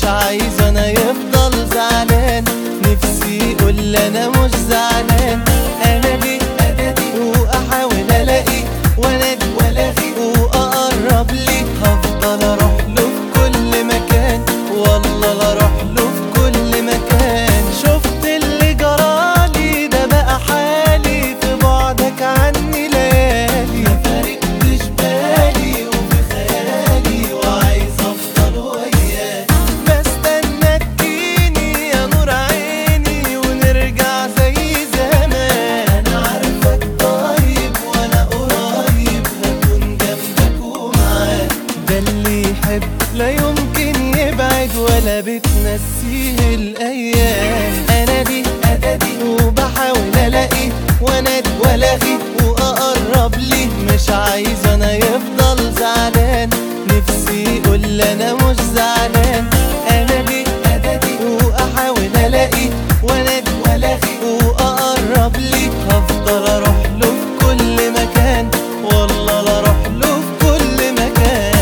عايز انا يفضل زعلان نفسي يقول انا مش زعلان انا دي انا دي واحاول الاقي وانادي والاغي واقرب لي هفضل اروح له في كل مكان والله لا اروح له في كل مكان شفت اللي جرالي ده بقى حالي في بعدك عني ليالي ما فارقتش بالي وفي خيالي وعايز افضل وياك بستنى تجيني يا نور عيني ونرجع زي زمان انا عارفك طيب وانا قريب هكون جنبك ومعاك ده اللي يحب لا يمكن يبعد ولا بتنسيه الايام انا دي ادادي وبحاول الاقي وانادي والاغي واقرب لي مش عايز انا يفضل زعلان نفسي يقول انا مش زعلان انا دي ادادي واحاول الاقي وانادي والاغي واقرب لي هفضل اروح له في كل مكان والله لا اروح له في كل مكان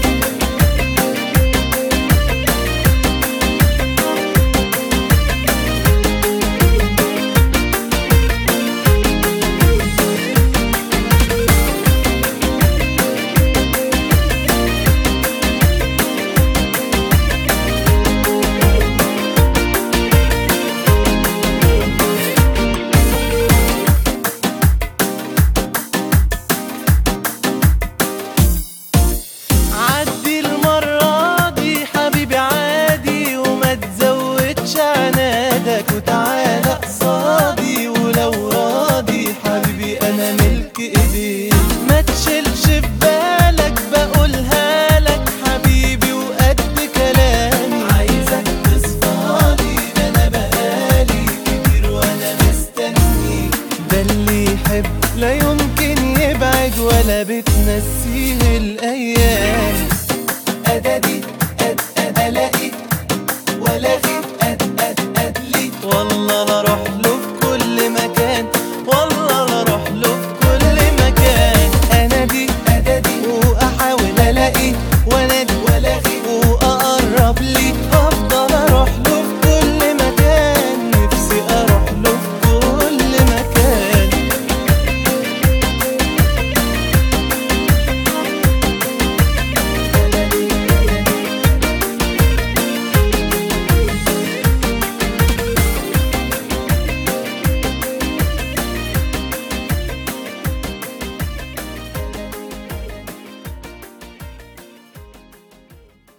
عدي المرة دي حبيبي عادي وما تزودش عنادك وتعالى قصادي ولو راضي حبيبي انا ملك ايديك ما تشيلش في بالك بقولها لك حبيبي وقد كلامي عايزك تصفالي ده انا بقالي كتير وانا مستنيك ده اللي يحب لا يمكن يبعد ولا بتنسيه الايام ادادي أد أد الاقي ولا